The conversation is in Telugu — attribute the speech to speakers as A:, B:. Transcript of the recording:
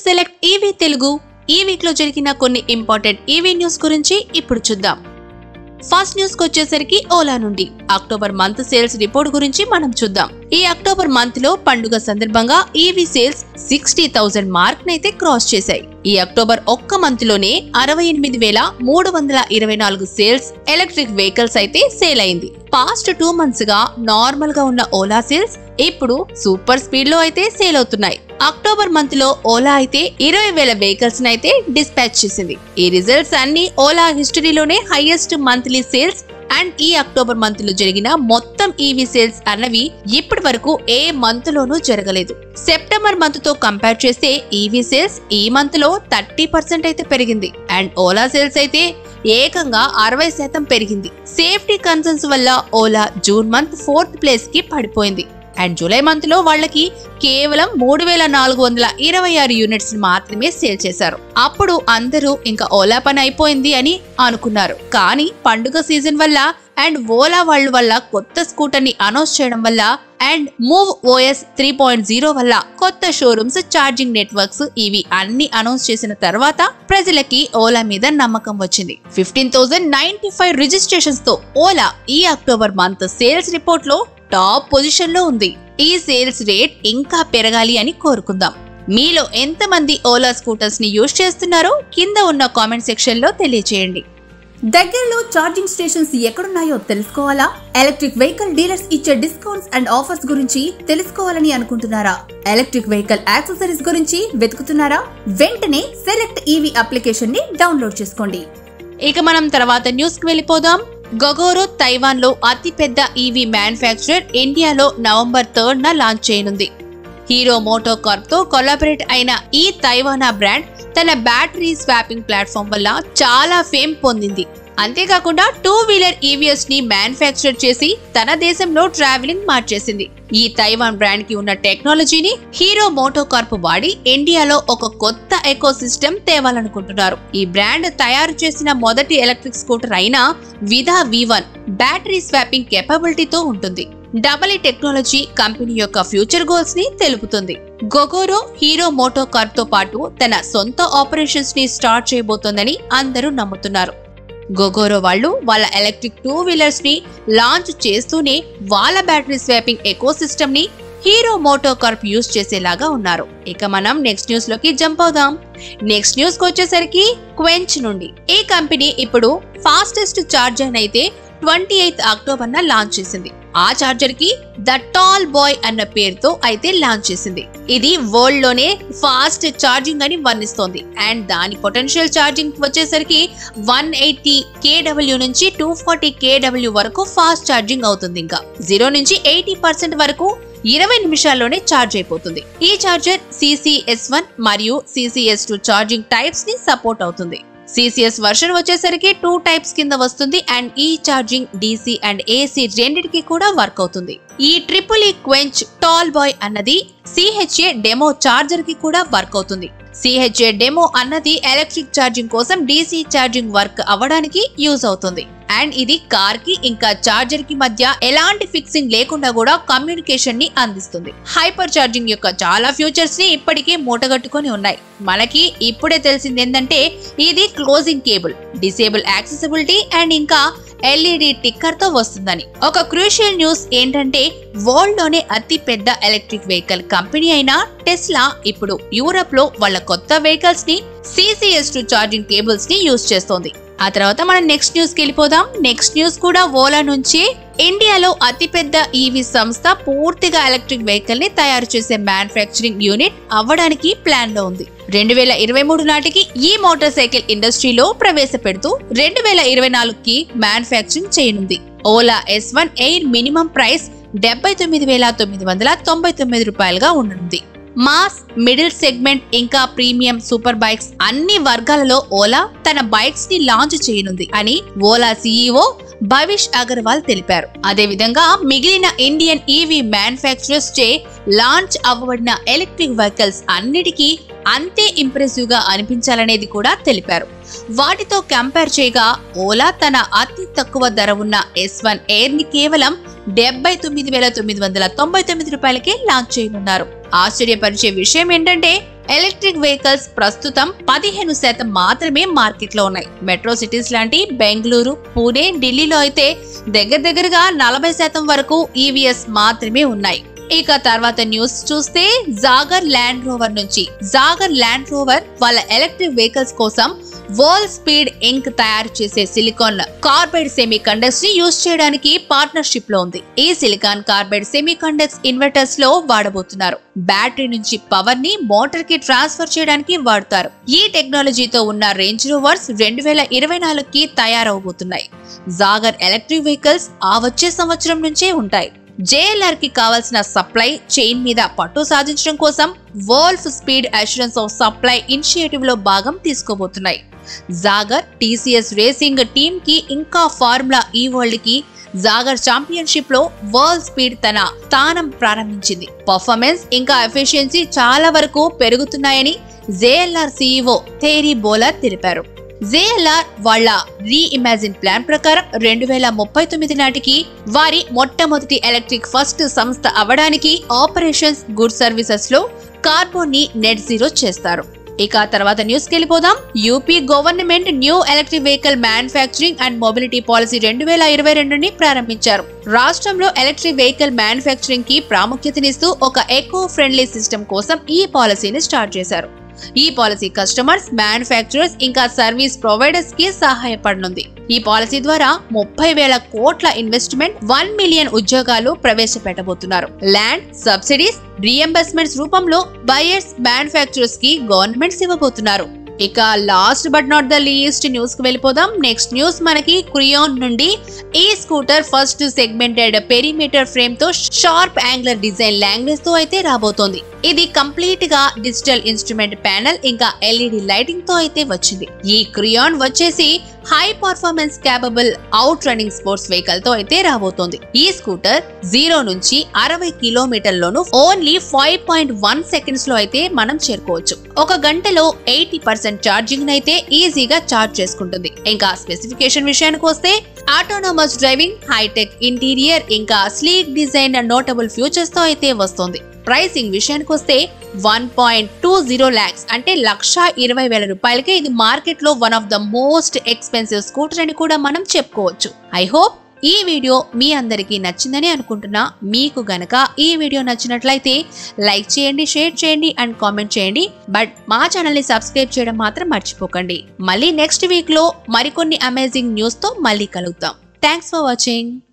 A: సెలెక్ట్ ఈవీ తెలుగు ఈ వీక్ లో జరిగిన కొన్ని ఇంపార్టెంట్ ఈవీ న్యూస్ గురించి ఇప్పుడు చూద్దాం ఫస్ట్ న్యూస్ కి వచ్చేసరికి ఓలా నుండి అక్టోబర్ మంత్ సేల్స్ రిపోర్ట్ గురించి మనం చూద్దాం ఈ అక్టోబర్ మంత్ లో పండుగ సందర్భంగా EV sales sixty thousand mark నైతే క్రాస్ చేశాయి ఈ అక్టోబర్ ఒక్క మంత్ లోనే అరవై ఎనిమిది వేల మూడు వందల ఇరవై నాలుగు సేల్స్ ఎలక్ట్రిక్ వెహికల్స్ అయితే సేల్ అయింది పాస్ట్ టూ మంత్స్ గా నార్మల్ గా ఉన్న ఓలా సేల్స్ ఇప్పుడు సూపర్ స్పీడ్ లో అయితే సేల్ అవుతున్నాయి అక్టోబర్ మంత్ లో ఓలా అయితే ఇరవై వేల వెహికల్స్ అయితే డిస్పాచ్ చేసింది ఈ రిజల్ట్స్ అన్ని ఓలా హిస్టరీలోనే హైయెస్ట్ మంత్లీ సేల్స్ అండ్ ఈ అక్టోబర్ మంత్ లో జరిగిన మొత్తం ఈవీ సేల్స్ అన్నవి ఇప్పటి వరకు ఏ మంత్ లోనూ జరగలేదు సెప్టెంబర్ మంత్ తో కంపేర్ చేస్తే ఈవీ సేల్స్ ఈ మంత్ లో థర్టీ పర్సెంట్ అయితే పెరిగింది అండ్ ఓలా సేల్స్ అయితే ఏకంగా అరవై శాతం పెరిగింది సేఫ్టీ కన్సర్న్స్ వల్ల Ola June month fourth place కి పడిపోయింది అండ్ జూలై మంత్ లో వాళ్ళకి కేవలం మూడు వేల నాలుగు వందల ఇరవై ఆరు యూనిట్స్ మాత్రమే సేల్ చేశారు అప్పుడు అందరూ ఇంకా ఓలా పని అయిపోయింది అని అనుకున్నారు కానీ పండుగ సీజన్ వల్ల అండ్ ఓలా వాళ్ళ వల్ల కొత్త స్కూటర్ ని అనౌన్స్ చేయడం వల్ల and move OS three point zero వల్ల కొత్త షోరూమ్స్ ఛార్జింగ్ నెట్వర్క్స్ ఇవి అన్ని అనౌన్స్ చేసిన తర్వాత ప్రజలకి ఓలా మీద నమ్మకం వచ్చింది fifteen thousand ninety five registrations తో ఓలా ఈ అక్టోబర్ మంత్ సేల్స్ రిపోర్ట్ లో టాప్ పొజిషన్ లో ఉంది ఈ సేల్స్ రేట్ ఇంకా పెరగాలి అని కోరుకుందాం మీలో ఎంతమంది ఓలా స్కూటర్స్ ని యూజ్ చేస్తున్నారో కింద ఉన్న కామెంట్ సెక్షన్ లో తెలియచేయండి
B: దగ్గరలో ఛార్జింగ్ స్టేషన్స్ ఎక్కడున్నాయో తెలుసుకోవాలా ఎలక్ట్రిక్ వెహికల్ డీలర్స్ ఇచ్చే డిస్కౌంట్స్ అండ్ ఆఫర్స్ గురించి తెలుసుకోవాలని అనుకుంటున్నారా ఎలక్ట్రిక్ వెహికల్ యాక్సెసరీస్ గురించి వెతుకుతున్నారా వెంటనే సెలెక్ట్ ఈవీ అప్లికేషన్ ని డౌన్లోడ్ చేసుకోండి
A: ఇక మనం తర్వాత న్యూస్ కి వెళ్ళిపోదాం గొగోరో తైవాన్ లో అతి పెద్ద ఈవీ మ్యానుఫ్యాక్చరర్ ఇండియాలో నవంబర్ థర్డ్ న లాంచ్ చేయనుంది హీరో మోటో కార్ప్ తో కొలాబరేట్ అయిన ఈ తైవానా బ్రాండ్ తన బ్యాటరీ స్వాపింగ్ ప్లాట్ఫామ్ వల్ల చాలా ఫేమ్ పొందింది అంతేకాకుండా టూ వీలర్ ఈవీఎస్ ని మ్యానుఫ్యాక్చర్ చేసి తన దేశంలో ట్రావెలింగ్ మార్చేసింది ఈ తైవాన్ బ్రాండ్ కి ఉన్న టెక్నాలజీని హీరో మోటో కార్ప్ వాడి ఇండియాలో ఒక కొత్త ఎకో సిస్టమ్ తేవాలనుకుంటున్నారు ఈ బ్రాండ్ తయారు చేసిన మొదటి ఎలక్ట్రిక్ స్కూటర్ అయిన Vida V one battery swapping కెపబిలిటీతో ఉంటుంది డబల్ టెక్నాలజీ కంపెనీ యొక్క ఫ్యూచర్ గోల్స్ ని తెలుపుతుంది గొగోరో హీరో మోటో కార్ తో పాటు తన సొంత ఆపరేషన్స్ ని స్టార్ట్ చేయబోతోందని అందరూ నమ్ముతున్నారు గొగోరో వాళ్ళు వాళ్ళ ఎలక్ట్రిక్ టూ వీలర్స్ ని లాంచ్ చేస్తూనే వాళ్ళ బ్యాటరీ స్వాపింగ్ ఎకో సిస్టమ్ ని హీరో మోటో కార్ప్ యూస్ చేసేలాగా ఉన్నారు ఇక మనం నెక్స్ట్ న్యూస్ లోకి జంప్ అవుదాం నెక్స్ట్ న్యూస్ కి వచ్చేసరికి క్వెంచ్ నుండి ఈ కంపెనీ ఇప్పుడు ఫాస్టెస్ట్ చార్జర్ అయితే ట్వంటీ ఎయిత్ అక్టోబర్ న లాంచ్ చేసింది ఆ చార్జర్ కి ద టాల్ బాయ్ అన్న పేరుతో అయితే లాంచ్ చేసింది ఇది వరల్డ్ లోనే ఫాస్ట్ ఛార్జింగ్ అని వర్ణిస్తోంది అండ్ దాని పొటెన్షియల్ ఛార్జింగ్ వచ్చేసరికి వన్ ఎయిటీ కేడబ్ల్యూ నుంచి టూ ఫార్టీ కేడబ్ల్యూ వరకు ఫాస్ట్ ఛార్జింగ్ అవుతుంది ఇంకా జీరో నుంచి ఎయిటీ పర్సెంట్ వరకు ఇరవై నిమిషాల్లోనే ఛార్జ్ అయిపోతుంది ఈ ఛార్జర్ సిసిఎస్ వన్ మరియు సిసిఎస్ టూ ఛార్జింగ్ టైప్స్ ని సపోర్ట్ అవుతుంది సిసిఎస్ వర్షన్ వచ్చేసరికి టూ టైప్స్ కింద వస్తుంది అండ్ ఈ ఛార్జింగ్ డీసీ అండ్ ఏసీ రెండిటికి కూడా వర్క్ అవుతుంది ఈ triple E Quench tall boy అన్నది సిహెచ్ఏ డెమో చార్జర్ కి కూడా వర్క్ అవుతుంది సిహెచ్ఏ డెమో అన్నది ఎలక్ట్రిక్ ఛార్జింగ్ కోసం డీసీ ఛార్జింగ్ వర్క్ అవ్వడానికి యూజ్ అవుతుంది అండ్ ఇది కార్ కి ఇంకా చార్జర్ కి మధ్య ఎలాంటి ఫిక్సింగ్ లేకుండా కూడా కమ్యూనికేషన్ ని అందిస్తుంది హైపర్ ఛార్జింగ్ యొక్క చాలా ఫ్యూచర్స్ ని ఇప్పటికే మూటగట్టుకొని ఉన్నాయి మనకి ఇప్పుడే తెలిసింది ఏంటంటే ఇది closing cable disable accessibility and ఇంకా ఎల్ఈడి టిక్కర్ తో వస్తుందని ఒక క్రూషియల్ న్యూస్ ఏంటంటే వరల్డ్ లోనే అతి పెద్ద ఎలక్ట్రిక్ వెహికల్ కంపెనీ అయిన టెస్లా ఇప్పుడు యూరప్ లో వాళ్ళ కొత్త వెహికల్స్ ని సిసిఎస్ టు ఛార్జింగ్ కేబుల్స్ ని యూజ్ చేస్తోంది ఆ తర్వాత మనం నెక్స్ట్ న్యూస్ కి వెళ్ళిపోదాం నెక్స్ట్ న్యూస్ కూడా ఓలా నుంచి ఇండియాలో అతిపెద్ద ఈవీ సంస్థ పూర్తిగా ఎలక్ట్రిక్ వెహికల్ ని తయారు చేసే మ్యానుఫ్యాక్చరింగ్ యూనిట్ అవ్వడానికి ప్లాన్ లో ఉంది రెండు వేల ఇరవై మూడు నాటికి ఈ మోటార్ సైకిల్ ఇండస్ట్రీలో ప్రవేశపెడుతూ రెండు వేల ఇరవై నాలుగుకి మ్యానుఫ్యాక్చరింగ్ చేయనుంది Ola S one air minimum price డెబ్బై తొమ్మిది వేల తొమ్మిది వందల తొంభై తొమ్మిది రూపాయలుగా ఉండనుంది మాస్ మిడిల్ సెగ్మెంట్ ఇంకా ప్రీమియం సూపర్ బైక్స్ అన్ని వర్గాలలో ఓలా తన బైక్స్ ని లాంచ్ చేయనుంది అని ఓలా సీఈఓ భవిష్ అగర్వాల్ తెలిపారు అదేవిధంగా మిగిలిన ఇండియన్ ఈవీ మ్యానుఫ్యాక్చరర్స్ చే లాంచ్ అవ్వబడిన ఎలక్ట్రిక్ వెహికల్స్ అన్నిటికీ అంతే ఇంప్రెసివ్ గా అనిపించాలనేది కూడా తెలిపారు వాటితో కంపేర్ చేయగా ఓలా తన అతి తక్కువ ధర ఉన్న ఎస్ వన్ ఎయిర్ ని కేవలం డెబ్బై తొమ్మిది వేల తొమ్మిది వందల తొంభై తొమ్మిది రూపాయలకే లాంచ్ చేయనున్నారు ఆశ్చర్యపరిచే విషయం ఏంటంటే ఎలక్ట్రిక్ వెహికల్స్ ప్రస్తుతం పదిహేను శాతం మాత్రమే మార్కెట్లో ఉన్నాయి మెట్రో సిటీస్ లాంటి బెంగళూరు పూణే ఢిల్లీలో అయితే దగ్గర దగ్గరగా నలభై శాతం వరకు ఈవీఎస్ మాత్రమే ఉన్నాయి ఇక తర్వాత న్యూస్ చూస్తే జాగర్ ల్యాండ్ రోవర్ నుంచి జాగర్ ల్యాండ్ రోవర్ వాళ్ళ ఎలక్ట్రిక్ వెహికల్స్ కోసం వరల్డ్ స్పీడ్ ఇంక్ తయారు చేసే సిలికాన్ కార్బైడ్ సెమీ కండక్ట్స్ ని యూజ్ చేయడానికి పార్ట్నర్షిప్ లో ఉంది ఈ silicon carbide semiconductors inverters లో వాడబోతున్నారు బ్యాటరీ నుంచి పవర్ ని మోటార్ కి ట్రాన్స్ఫర్ చేయడానికి వాడతారు ఈ టెక్నాలజీతో ఉన్న రేంజ్ రోవర్స్ రెండు వేల ఇరవై నాలుగుకి తయారవబోతున్నాయి జాగర్ ఎలక్ట్రిక్ వెహికల్స్ ఆ వచ్చే సంవత్సరం నుంచే ఉంటాయి జేఎల్ఆర్ కి కావాల్సిన సప్లై చైన్ మీద పట్టు సాధించడం కోసం world speed assurance of supply initiative లో భాగం తీసుకోబోతున్నాయి జాగర్ టీసీఎస్ రేసింగ్ టీమ్ కి ఇంకా ఫార్ములా ఈ వరల్డ్ కి జాగర్ ఛాంపియన్షిప్ లో వరల్డ్ స్పీడ్ తన స్థానం ప్రారంభించింది పర్ఫార్మెన్స్ ఇంకా ఎఫిషియన్సీ చాలా వరకు పెరుగుతున్నాయని జేఎల్ఆర్ సీఈఓ థేరీ బోలర్ తెలిపారు జేఎల్ఆర్ వాళ్ళ రీఇమాజిన్ ప్లాన్ ప్రకారం రెండు వేల ముప్పై తొమ్మిది నాటికి వారి మొట్టమొదటి ఎలక్ట్రిక్ ఫస్ట్ సంస్థ అవడానికి ఆపరేషన్స్ గుడ్ సర్వీసెస్ లో కార్బోన్ ని నెట్ జీరో చేస్తారు ఇక తర్వాత న్యూస్ కి వెళ్ళిపోదాం UP government new electric vehicle manufacturing and mobility policy రెండు వేల ఇరవై రెండుని ప్రారంభించారు రాష్ట్రంలో ఎలక్ట్రిక్ వెహికల్ మ్యానుఫ్యాక్చరింగ్ కి ప్రాముఖ్యతనిస్తూ ఒక ఎకో ఫ్రెండ్లీ సిస్టమ్ కోసం ఈ పాలసీని స్టార్ట్ చేశారు ఈ పాలసీ కస్టమర్స్ మ్యానుఫ్యాక్చరర్స్ ఇంకా సర్వీస్ ప్రొవైడర్స్ కి సహాయపడనుంది ఈ పాలసీ ద్వారా ముప్పై వేల కోట్ల ఇన్వెస్ట్మెంట్ వన్ మిలియన్ ఉద్యోగాలు ప్రవేశపెట్టబోతున్నారు ల్యాండ్ సబ్సిడీస్ రియంబర్స్మెంట్స్ రూపంలో బయర్స్ మ్యానుఫ్యాక్చరర్స్ కి గవర్నమెంట్స్ ఇవ్వబోతున్నారు ఇక last but not the least news కి వెళ్ళిపోదాం నెక్స్ట్ న్యూస్ మనకి క్రియోన్ నుండి ఈ scooter first segmented perimeter frame తో షార్ప్ యాంగులర్ డిజైన్ లాంగ్వేజ్ తో అయితే రాబోతోంది ఇది కంప్లీట్ గా డిజిటల్ ఇన్స్ట్రుమెంట్ ప్యానెల్ ఇంకా ఎల్ఈడి లైటింగ్ తో అయితే వచ్చింది ఈ క్రియాన్ వచ్చేసి high performance capable out running sports vehicle తో అయితే రాబోతోంది ఈ స్కూటర్ జీరో నుంచి అరవై కిలోమీటర్లోను only five point one seconds లో అయితే మనం చేరుకోవచ్చు ఒక గంటలో ఎయిటీ పర్సెంట్ ఛార్జింగ్ అయితే ఈజీగా ఛార్జ్ చేసుకుంటుంది ఇంకా స్పెసిఫికేషన్ విషయానికి వస్తే ఆటోనమస్ డ్రైవింగ్ హైటెక్ ఇంటీరియర్ ఇంకా స్లీక్ డిజైన్ నోటబుల్ ఫ్యూచర్స్ తో అయితే వస్తుంది ప్రైసింగ్ విషయానికి వస్తే one point two zero lakhs అంటే లక్ష ఇరవై వేల రూపాయలకే ఇది మార్కెట్ లో one of the most expensive scooter అని కూడా మనం చెప్పుకోవచ్చు ఐ హోప్ ఈ వీడియో మీ అందరికీ నచ్చిందని అనుకుంటున్నా మీకు గనక ఈ వీడియో నచ్చినట్లయితే లైక్ చేయండి షేర్ చేయండి అండ్ కామెంట్ చేయండి బట్ మా ఛానల్ని సబ్స్క్రైబ్ చేయడం మాత్రం మర్చిపోకండి మళ్ళీ నెక్స్ట్ వీక్లో మరికొన్ని అమేజింగ్ న్యూస్తో మళ్ళీ కలుగుతాం థ్యాంక్స్ ఫర్ వాచింగ్